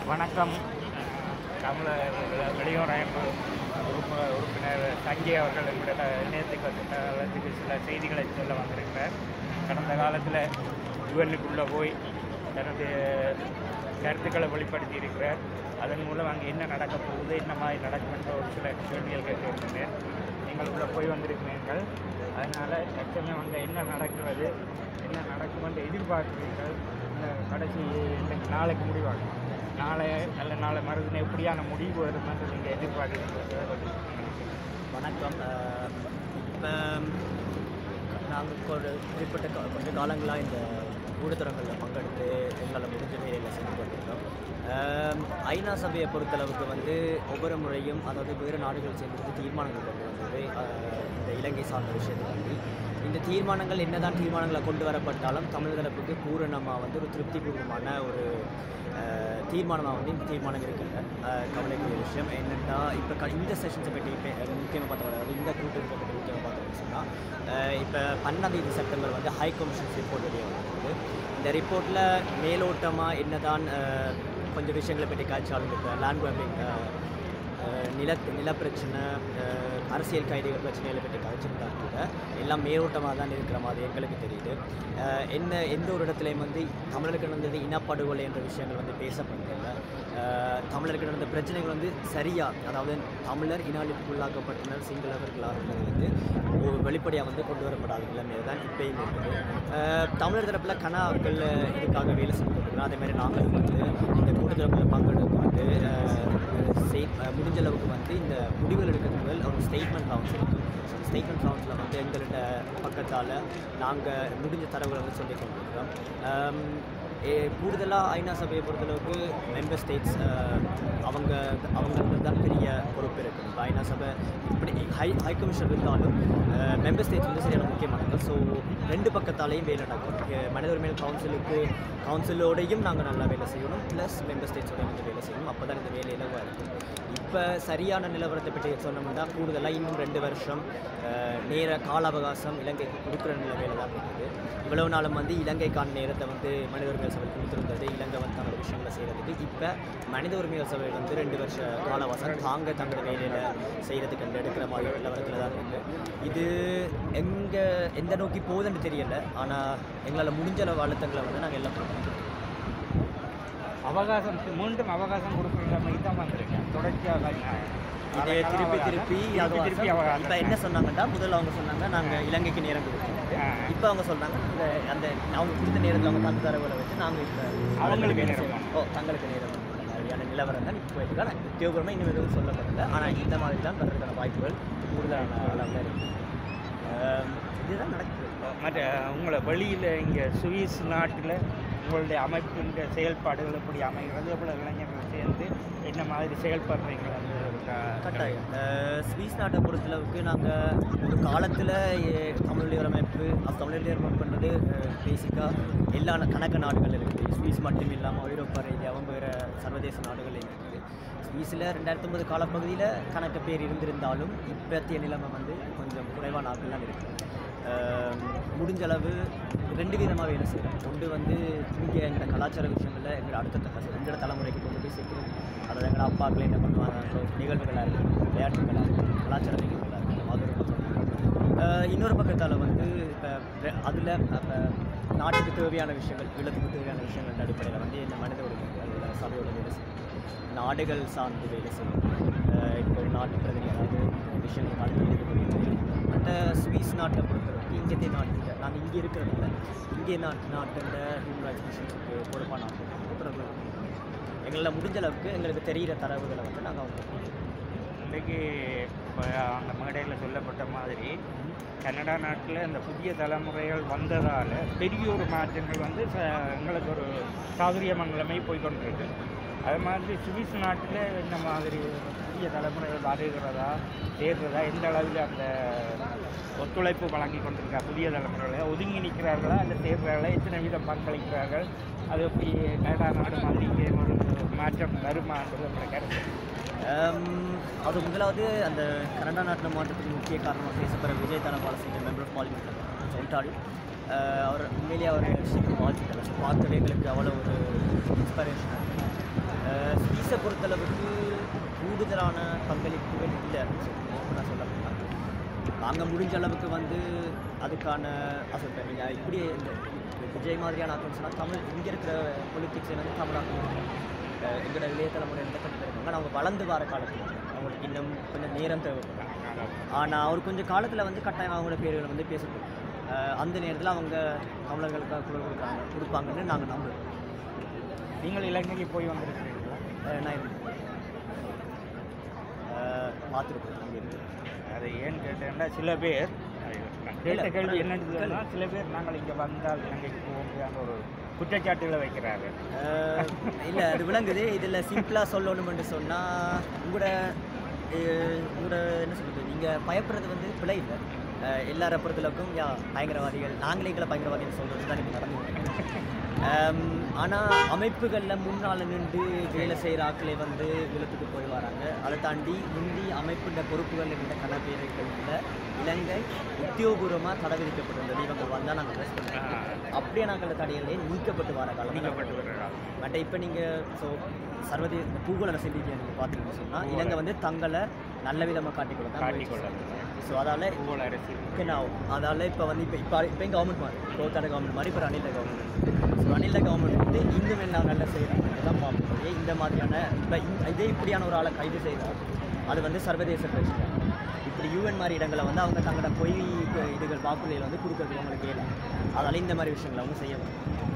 வணக்கம் தமிழர் வெளியுறவு உறுப்பு உறுப்பினர் சஞ்சய் அவர்கள் எங்களுடைய இணையத்துக்கு வந்து தளத்துக்கு சில செய்திகளை சொல்ல வந்திருக்கிறார் கடந்த காலத்தில் யுவனுக்குள்ளே போய் தனது கருத்துக்களை வெளிப்படுத்தி இருக்கிறார் அதன் மூலம் அங்கே என்ன நடக்க போகுது என்ன மாதிரி நடக்கும் என்ற ஒரு சில கேள்விகள் கேட்டிருக்கிறேன் நீங்கள் உள்ள போய் வந்திருக்கிறீர்கள் அதனால் தற்சமயம் அங்கே என்ன நடக்கிறது என்ன நடக்கும் என்று எதிர்பார்க்கிறீர்கள் இந்த கடைசி இன்னைக்கு நாளைக்கு முடிவாகும் நாளை நல்ல நாளை மறுதினம் எப்படியான முடிவு வரும் என்று நீங்கள் எதிர்பார்க்கிறீர்கள் வணக்கம் இப்போ நாங்கள் ஒரு குறிப்பிட்ட கா- கொஞ்ச காலங்களாக இந்த ஊடகங்களில் பங்கெடுத்து எங்களால் முடிஞ்ச வேலையில் செஞ்சு கொண்டிருக்கோம் ஆம், ஐநா சபையை பொறுத்தளவுக்கு வந்து ஒவ்வொரு முறையும் அதாவது வேறு நாடுகள் சேர்ந்து தீர்மானங்கள் கொண்டு வந்தது ஆஹ், இந்த இலங்கை சார்ந்த விஷயத்தை பற்றி இந்த தீர்மானங்கள் என்னதான் தீர்மானங்களை கொண்டு வரப்பட்டாலும் தமிழ் தரப்புக்கு பூரணமாக வந்து ஒரு திருப்திபூர்வமான ஒரு ஆஹ், தீர்மானமாக வந்து இந்த தீர்மானம் இருக்கின்ற ஆஹ், கவலைக்குரிய விஷயம் என்னென்னா இப்போ க இந்த செஷன்ஸை பற்றி இப்போ முக்கியமாக பார்த்தோம் அதாவது இந்த கூட்டத்தை பற்றி முக்கியமாக பார்த்தோம்னு சொன்னால் இப்போ பன்னெண்டாம் தேதி செப்டம்பர் வந்து ஹை கமிஷன்ஸ் ரிப்போர்ட் வெளியே வந்திருக்கு இந்த ரிப்போர்ட்டில் மேலோட்டமாக என்னதான் ஆஹ், கொஞ்சம் விஷயங்களை பற்றி காய்ச்சாலும் இப்போ லேண்ட் கிராபிங் நில நிலப்பிரச்சனை ஆஹ், அரசியல் கைதிகள் பிரச்சனைகளை பற்றி கதைச்சிருந்தா கூட எல்லாம் மேலோட்டமாக தான் இருக்கிற மாதிரி எங்களுக்கு தெரியுது ஆஹ், என்ன எந்த ஒரு இடத்துலையும் வந்து தமிழருக்கு நடந்தது இனப்படுகொலை என்ற விஷயங்கள் வந்து பேசப்படுறதில்ல ஆஹ், தமிழருக்கு நடந்த பிரச்சனைகள் வந்து சரியாக அதாவது தமிழர் இன அழிப்புக்குள்ளாக்கப்பட்டனர் சிங்களவர்களாக இருந்தது வந்து ஒரு வெளிப்படையாக வந்து கொண்டு வரப்படாத நிலைமையில தான் இப்பயும் இருக்குது ஆஹ், தமிழர் தரப்பில் கனாக்கள் இதுக்காக வேலை செஞ்சுட்டு அதே மாதிரி நாங்கள் வந்து இந்த கூட்டத்தில் பங்கெடுத்து வந்து ஆஹ், செய் அஹ் முடிஞ்ச அளவுக்கு வந்து இந்த முடிவுகள் எடுக்கிறது முதல் ஒரு ஸ்டேட்மெண்ட் ரவுண்ட்ஸ் இருக்குது ஸோ ஸ்டேட்மெண்ட் ரவுண்ட்ஸில் வந்து எங்கள்கிட்ட பக்கத்தால் நாங்கள் முடிஞ்ச தரவுகளை வந்து சொல்லி கொண்டிருக்கிறோம் ஆம், ஏ- கூடுதலாக ஐநா சபையை பொறுத்தளவுக்கு மெம்பர் ஸ்டேட்ஸ் அவங்க அவங்களுக்கு தான் பெரிய பொறுப்பு இருக்குது இப்போ ஐநா சபை இப்படி ஹை ஹை கமிஷன் இருந்தாலும் மெம்பர் ஸ்டேட்ஸ் வந்து சரியான முக்கியமானது ஸோ ரெண்டு பக்கத்தாலேயும் வேலை நடக்கும் இங்க மனித உரிமைகள் கவுன்சிலுக்கு கவுன்சிலோடையும் நாங்கள் நல்லா வேலை செய்யணும் ப்ளஸ் மெம்பர் ஸ்டேட்ஸோடையும் வந்து வேலை செய்யணும் அப்போ தான் இந்த வேலை இலவாக இருக்கும் இப்போ சரியான நிலவரத்தை பற்றி சொன்னோம்னா கூடுதலாக இன்னும் ரெண்டு வருஷம் அஹ், நேர கால அவகாசம் இலங்கைக்கு கொடுக்குற நிலைமையில தான் இருக்குது இவ்வளவு நாளும் வந்து இலங்கைக்கான நேரத்தை வந்து மனித உரிமைகள் சபை கொடுத்துருந்தது இலங்கை வந்து தங்களோட விஷயங்களை செய்கிறதுக்கு இப்போ மனித உரிமைகள் சபை வந்து ரெண்டு வருஷ கால அவகாசம் தாங்க தங்களோட வேலையில் செய்கிறதுக்கு வந்து எடுக்கிற மாதிரி நிலவரத்தில் தான் இருக்குது இது எங்கே எந்த நோக்கி போகுதுன்னு தெரியல ஆனால் எங்களால் முடிஞ்ச அளவு அழுத்தங்களை வந்து நாங்கள் எல்லாம் கொடுக்கணும் அவகாசம் மீண்டும் அவகாசம் கொடுக்குற நிலைமைக்கு தான் வந்திருக்கேன் தொடர்ச்சியாக இதே திருப்பி திருப்பி திருப்பி திருப்பி அவகாசம் இப்போ என்ன சொன்னாங்கன்னா முதல்ல அவங்க சொன்னாங்க நாங்கள் இலங்கைக்கு நேரம் கொடுத்தோம் ஆ. இப்போ அவங்க சொல்றாங்க இந்த அந்த அவங்க கொடுத்த நேரத்தில் அவங்க தந்த தரவுகளை வச்சு நாங்கள் இப்போ அவங்களுக்கு என்ன நேரம் செய்யணும்? ஓ தங்களுக்கு நேரம் அந்த மாதிரியான நிலவரம் தான் இப்போ இருக்கு ஆனால் உத்தியோகமாக இன்னும் எதுவும் சொல்லப்படல ஆனால் இந்த மாதிரி தான் வர்றதுக்கான வாய்ப்புகள் கூடுதலான அளவில் இருக்குது ஆம், இதுதான் நடக்குது மற்ற உங்களை வெளியில் இங்கே சுவிஸ் நாட்டில் உங்களுடைய அமைப்பின் செயல்பாடுகள் எப்படி அமைகிறது எவ்வளோ இளைஞர்கள் சேர்ந்து என்ன மாதிரி செயல்படுறீங்க வந்து க- கட்டாயம் அஹ் ஸ்வீஸ் நாட்டை பொறுத்தளவுக்கு நாங்கள் ஒரு காலத்தில் தமிழ் அமைப்பு தமிழ் அமைப்புன்றது பேசிக்காக எல்லா ந- கணக்கு நாடுகள் இருக்குது ஸ்வீஸ் மட்டும் இல்லாமல் ஐரோப்பா ரீதியாகவும் வேறு சர்வதேச நாடுகள் இருக்குது ஸ்வீஸில் ரெண்டாயிரத்தி ஒன்பது காலப்பகுதியில் கணக்கு பேர் இருந்திருந்தாலும் இப்பத்திய நிலைமை வந்து கொஞ்சம் குறைவான நாட்கள்லாம் இருக்குது அஹ் முடிஞ்ச அளவு ரெண்டு விதமாக வேலை செய்கிறோம் ஒன்று வந்து இங்கே எங்களோட கலாச்சார விஷயங்களில் எங்களோட அடுத்த தலை எங்களோட தலைமுறைக்கு கொண்டு போய் சேர்க்கிறோம் அதாவது எங்களோட அப்பாக்கள் என்ன பண்ணுவாங்க நிகழ்வுகளாக இருக்கும் விளையாட்டுகளாக இருக்கும் கலாச்சார நிகழ்வுகளாக இருக்கும் அது ஒரு பக்கம் அஹ் இன்னொரு பக்கத்தால் வந்து இப்போ அதில் இப்போ நாட்டுக்கு தேவையான விஷயங்கள் ஈழத்துக்கு தேவையான விஷயங்கள் அடிப்படையில் வந்து இந்த மனித உரிமைகள் சபையோட வேலை செய்யும் நாடுகள் சார்ந்து வேலை செய்யும் அஹ் இப்போ ஒரு நாட்டு பிரதிநிதி அதாவது விஷயங்கள் நாட்டு மற்ற ஸ்வீஸ் நாட்டை பொறுத்தவரைக்கும் இங்கே நாட்டு நாங்கள் இங்கே இருக்கிறதுனால இங்கே நாட்டு நாட்டில் ஹியூமன் ரைட்ஸ் மிஷன்ஸுக்கு பொறுப்பான ஆட்கள் எங்களால் முடிஞ்ச அளவுக்கு எங்களுக்கு தெரிகிற தரவுகளை வந்து நாங்கள் அவங்க இன்றைக்கு இப்போ அந்த மேடையில் சொல்லப்பட்ட மாதிரி கனடா நாட்டில் இந்த புதிய தலைமுறைகள் வந்ததால் பெரிய ஒரு மாற்றங்கள் வந்து ச- எங்களுக்கு ஒரு சௌகரியமங்கலமே போய்கொண்டிருக்கு அது மாதிரி சுவிஸ் நாட்டில் என்ன மாதிரி புதிய தலைமுறைகள் வருகிறதா சேர்றதா எந்த அளவில் அந்த ஒத்துழைப்பு வழங்கி கொண்டிருக்கா புதிய தலைமுறைகளை ஒதுங்கி நிற்கிறார்களா இல்லை சேர்றார்களா எத்தனை வீதம் பங்களிக்கிறார்கள் அது எப்படி கனடா நாடு மாதிரி இங்கே ஒரு மாற்றம் வருமான்றது நம்மளோட கருத்து ஆம், அது முதலாவது அந்த கனடா நாட்டில் மாற்றத்துக்கு முக்கிய காரணமாக பேசப்படுற Vijay Dhanapala Singh member of parliament சொல்லிட்டாரு அவர் உண்மையிலேயே அவர் சீக்கிரம் வாழ்த்துக்கள் ஸோ பார்க்கவே எங்களுக்கு அவ்வளோ ஒரு இன்ஸ்பிரேஷன் ஸ்பீஸை பொறுத்தளவுக்கு கூடுதலான பங்களிப்புகள் இல்லை நான் சொல்ல போனால் நாங்கள் முடிஞ்ச அளவுக்கு வந்து அதுக்கான அசல் நீங்கள் இப்படி இந்த விஜய் மாதிரியான ஆட்கள் சொன்னால் தமிழ் இங்கே இருக்கிற பொலிட்டிக்ஸை வந்து தமிழாக்க எங்களோட இளைய தலைமுறை எந்த கண்டு இருக்காங்க அவங்க வளர்ந்து வர காலத்தில் அவங்களுக்கு இன்னும் கொஞ்சம் நேரம் தேவைப்படும் ஆனால் அவர் கொஞ்சம் காலத்தில் வந்து கட்டாயம் அவங்களோட பேர்களை வந்து பேசப்படும் அஹ் அந்த நேரத்தில் அவங்க தமிழர்களுக்காக குரல் கொடுக்குறாங்க கொடுப்பாங்கன்னு நாங்கள் நம்புறோம் நீங்கள் இலங்கைக்கு போய் வந்திருக்கிறீங்களா அஹ் நான் பார்த்துருக்கோம் அங்கே இருந்து அது ஏன்னு கேட்டேன்னா சில பேர் நான் கேட்ட இல்ல, கேள்வி அது என்னன்னு சொன்னா, சில பேர் நாங்கள் இங்கே வந்தால் இலங்கைக்கு போக முடியாத ஒரு குற்றச்சாட்டுகளை வைக்கிறாரு இல்லை அது விளங்குது இதில் சிம்பிளாக சொல்லணும்னு சொன்னால் உங்களோட அஹ், உங்களோட என்ன சொல்கிறது நீங்கள் பயப்படுறது வந்து பிழை இல்லை அஹ், எல்லார பொறுத்தளவுக்கும் யா பயங்கரவாதிகள் நாங்களே எங்களை பயங்கரவாதிகள் சொல்கிறது தான் நீங்கள் நடந்து ஆனால் அமைப்புகளில் முன்னால் நின்று வேலை செய்கிற ஆட்களை வந்து விலத்துக்கு போய் வராங்க அதை தாண்டி முந்தி அமைப்புன்ற பொறுப்புகள் இருந்த கடற்பேரர்களில் இலங்கை உத்தியோகபூர்வமாக தடை விதிக்கப்பட்டிருந்தது இவங்க வந்தால் நாங்கள் ட்ரெஸ் பண்ணுறோம் அப்படியே நாங்கள் தடையிலே நீக்கப்பட்டு வர காலம் நீக்கப்பட்டு வருகிறார் பட் இப்போ நீங்கள் ஸோ சர்வதேச இந்த பூகோள செய்தியை நீங்கள் பார்த்தீங்கன்னு சொன்னால் இலங்கை வந்து தங்களை நல்ல விதமாக காட்டிக்கொள்ள தான் காட்டிக்கொள்ள ஸோ அதால் பூகோள அரசியல் ஓகே நான் அதால் இப்போ வந்து இப்போ இப்போ இப்போ கவர்மெண்ட் மாறி ரோத்தாட கவர்மெண்ட் மாதிரி இப்போ ரணில கவர்மெண்ட் ஸோ ரணில கவர்மெண்ட் வந்து இன்னும் என்ன நல்லா செய்கிறாங்க இதுதான் பார்ப்போம் ஏன் இந்த மாதிரியான இப்போ இதே இப்படியான ஒரு ஆளை கைது செய்தால் அது வந்து சர்வதேச பிரச்சனை இப்படி யூஎன் மாதிரி இடங்களை வந்து அவங்க தங்களோட பொய் இதுகள் வாக்குறுதிகளை வந்து கொடுக்கறதுக்கு அவங்களுக்கு இயலும் அதால் இந்த மாதிரி விஷயங்களை அவங்க செய்யணும்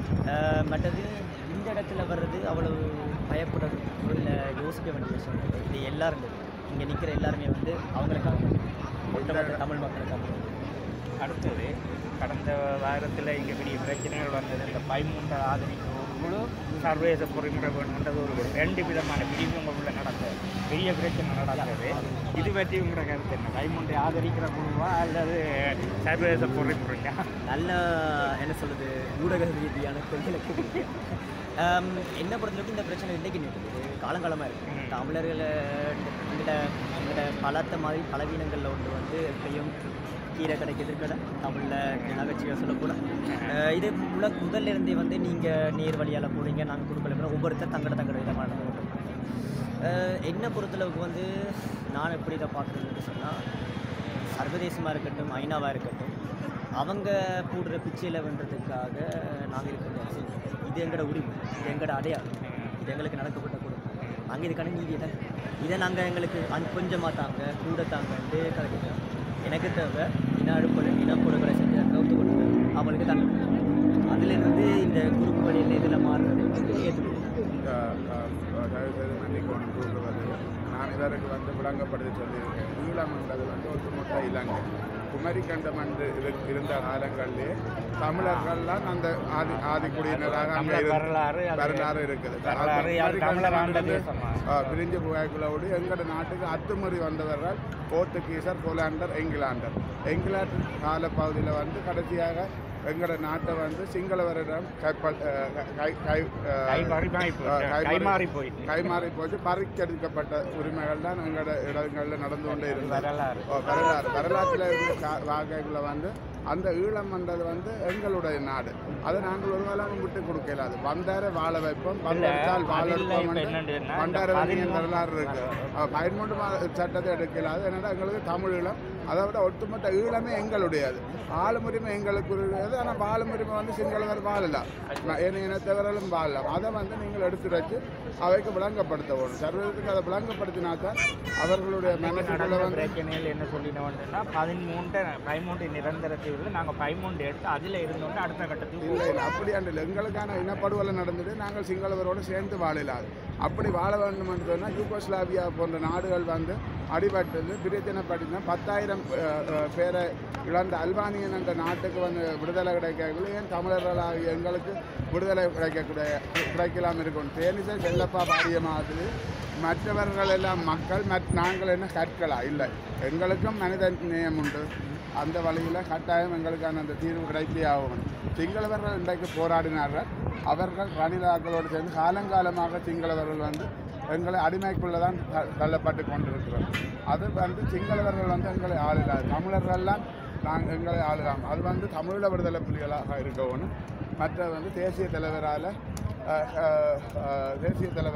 அஹ் மற்றது இந்த இடத்துல வர்றது அவ்வளவு பயப்படுறது இல்லை யோசிக்க வேண்டிய விஷயம் இல்லை. இது எல்லாரும் இங்கே நிற்கிற எல்லாருமே வந்து அவங்களுக்காக ஒட்டுமொத்த தமிழ் மக்களுக்காக அடுத்தது கடந்த வாரத்தில் இங்கே பெரிய பிரச்சனைகள் வந்தது இந்த பதிமூன்று ஆதரிக்கிற ஒரு குழு சர்வதேச பொறிமுறை வேணுன்றது ஒரு ரெண்டு விதமான பிரிவுங்களுக்குள்ள நடந்த பெரிய பிரச்சனை நடந்தது இது பற்றி உங்களோட கருத்து என்ன பதிமூன்றை ஆதரிக்கிற குழுவா அல்லது சர்வதேச பொறிமுறையா நல்ல என்ன சொல்றது ஊடக ரீதியான கொள்கைகளுக்கு ஆம், என்ன பொறுத்தளவுக்கு இந்த பிரச்சனை இன்னைக்கு நிற்குது காலங்காலமாக இருக்கு ம். தமிழர்களை எங்கட எங்கட பலத்த மாதிரி பலவீனங்களில் ஒன்று வந்து எப்பயும் கீரை கடைக்கு எதிர்க்கடை தமிழில் நகைச்சுவை சொல்லக்கூட அஹ், இது முல முதல்ல இருந்தே வந்து நீங்கள் நேர் வழியால் போறீங்க நாங்கள் கொடுக்கல ஒவ்வொருத்தர் தங்கட தங்கட விதமாக நடந்து கொண்டிருக்காங்க. அஹ், என்னை பொறுத்தளவுக்கு வந்து நான் எப்படி இதை பார்க்குறதுன்னு சொன்னால் சர்வதேசமாக இருக்கட்டும் ஐநாவாக இருக்கட்டும் அவங்க போடுற பிச்சையில் வென்றதுக்காக நாங்கள் இருக்கிறது அவசியம் இல்லை. இது எங்களோட உரிமை இது எங்களோட அடையாளம் இது எங்களுக்கு நடக்கப்பட்ட குடும்பம் நாங்கள் இதுக்கான நீதி தான் இதை நாங்கள் எங்களுக்கு அன் கொஞ்சமாக தாங்க கூட தாங்கன்ட்டு கலக்கிறோம் எனக்கு தேவை இன அழுப்பொலை இனப்படுகொலை செஞ்ச கவுத்து கொடுத்து அவங்களுக்கு தண்டனை அதிலிருந்து இந்த குறுக்குகளில் இதில் மாறுறது வந்து ஏற்றுக்கணும் தயவுசெய்து மன்னிக்கணும் கூறுவது நான் இதற்கு வந்து விளங்கப்படுத்தி சொல்லியிருக்கேன் ஈழம் என்பது வந்து ஒட்டுமொத்த இலங்கை குமரிக்கண்டம் என்று இரு- இருந்த காலங்களிலே தமிழர்கள்லாம் அந்த ஆதி ஆதிக்குடியினராக அங்கே தமிழர் இருந்து- வரலாறு அது- வரலாறு இருக்குது வரலாறு யார் தமிழர் ஆண்ட தேசமா? ஆ, பிரிஞ்சு போய்க்குள்ளோடு எங்களோட நாட்டுக்கு அத்துமுறி வந்தவர்கள் போர்த்துகீசர் போலாண்டர் இங்கிலாண்டர் இங்கிலாந்து காலப்பகுதியில் வந்து கடைசியாக எங்களோட நாட்டை வந்து சிங்களவரிடம் கைப்பல் அஹ், கை கை அஹ், கை பறிமாறி போச்சு. அஹ், கைமாறி போயிட்டு. கைமாறி போச்சு பறிக்கெடுக்கப்பட்ட உரிமைகள் தான் எங்களோட இடங்களில் நடந்து கொண்டே இருந்தது வரலாறு ஓ, வரலாறு வரலாற்றில் இருந்த கா- வாகைகளை வந்து அந்த ஈழம் வந்தது வந்து எங்களுடைய நாடு அதை நாங்கள் ஒரு வேளாண் விட்டு கொடுக்கல அது வந்தார வாழ வைப்போம் வந்தால் வாழ அதில் வைப்போம் இப்ப என்னன்னா, வண்டார இந்த வழியின் பதிமூணு- வரலாறு இருக்கு பதிமூன்று மா சட்டத்தை எடுக்கல அது என்னன்னா எங்களுக்கு தமிழ் ஈழம் அதை விட ஒட்டுமொத்த ஈழமே எங்களுடையது ஆளும் உரிமை எங்களுக்கு உரியது ஆனால் வாழும் உரிமை வந்து சிங்களவர் வாழலாம் ஏனைய இனத்தவர்களும் வாழலாம் அதை வந்து நீங்கள் எடுத்து வச்சு அவைக்கு விளங்கப்படுத்த வேணும் சர்வதேசத்துக்கு அதை விளங்கப்படுத்தினா தான் அவர்களுடைய மனசுக்குள்ள நடந்த வந்து பிரச்சனையில் என்ன சொல்லினோம்னா பதிமூன்று பதிமூன்று நிரந்தர தீர்வில் நாங்கள் பதிமூன்று எடுத்து அதில் இருந்தோம்னா அடுத்த கட்டத்துக்கு இல்லை இல்லை அப்படி அண்டில் எங்களுக்கான இனப்படுகொலை நடந்தது நாங்கள் சிங்களவரோடு சேர்ந்து வாழலாது அப்படி வாழ வேண்டும் என்று சொன்னால் யூகோஸ்லாவியா போன்ற நாடுகள் வந்து அடிபட்டது பிரச்சனைப்பட்டு பத்தாயிரம் அஹ், அஹ், பேரை இழந்த அல்பானியன் என்ற நாட்டுக்கு வந்து விடுதலை கிடைக்கக்குள்ள ஏன் தமிழர்களாகிய எங்களுக்கு விடுதலை கிடைக்கக்கூடிய கிடைக்கலாம் இருக்கும் தேனிசை செல்லப்பா பாடிய மாதிரி மற்றவர்கள் எல்லாம் மக்கள் மற் நாங்கள் என்ன கற்களா இல்லை எங்களுக்கும் மனித நேயம் உண்டு அந்த வழியில் கட்டாயம் எங்களுக்கான அந்த தீர்வு கிடைத்தே ஆகும் சிங்களவர்கள் இன்றைக்கு போராடினார்கள் அவர்கள் ரணிலாக்களோடு சேர்ந்து காலங்காலமாக சிங்களவர்கள் வந்து எங்களை அடிமைக்குள்ளே தான் த- தள்ளப்பட்டு கொண்டிருக்கிறோம் அது வந்து சிங்களவர்கள் வந்து எங்களை ஆளலாம் தமிழர்கள்லாம் நாங்கள் எங்களை ஆளலாம் அது வந்து தமிழீழ விடுதலை புலிகளாக இருக்கணும் மற்ற வந்து தேசிய தலைவரால் தேசிய தலைவர்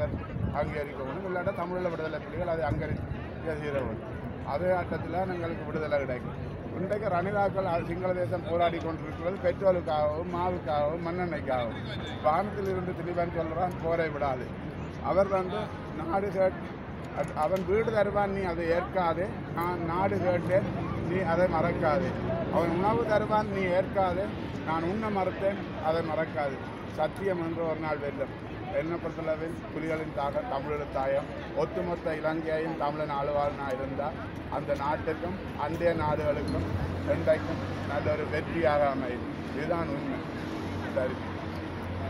அங்கீகரிக்கணும் இல்லாட்டா தமிழீழ விடுதலை புலிகள் அதை அங்கீகரிக்க தீரவும் அதே ஆட்டத்தில் எங்களுக்கு விடுதலை கிடைக்கும் இன்றைக்கு ரணிலாக்கள் அ- சிங்கள தேசம் போராடி கொண்டிருக்கிறது பெட்ரோலுக்காகவும் மாவுக்காகவும் மண்ணெண்ணெய்க்காகவும் வானத்தில் இருந்து திலீபன் சொல்கிறான் போரை விடாது அவர் வந்து நாடு கேட் அது- அவன் வீடு தருவான் நீ அதை ஏற்காதே நான் நாடு கேட்டேன் நீ அதை மறக்காதே அவன் உணவு தருவான் நீ ஏற்காதே நான் உண்ண மறுத்தேன் அதை மறக்காது சத்தியம் என்று ஒரு நாள் வெல்லும் என்ன பொறுத்தளவில் புலிகளின் தாகம் தமிழோட தாயம் ஒட்டுமொத்த இலங்கையையும் தமிழன் ஆளுவாளனா இருந்தால் அந்த நாட்டுக்கும் அண்டைய நாடுகளுக்கும் ரெண்டைக்கும் நல்ல ஒரு வெற்றியாக அமையும் இதுதான் உண்மை சரி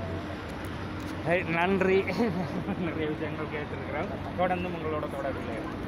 நன்றி நிறைய விஷயங்கள் கேட்டிருக்கிறோம் தொடர்ந்து உங்களோட தொடர்பில்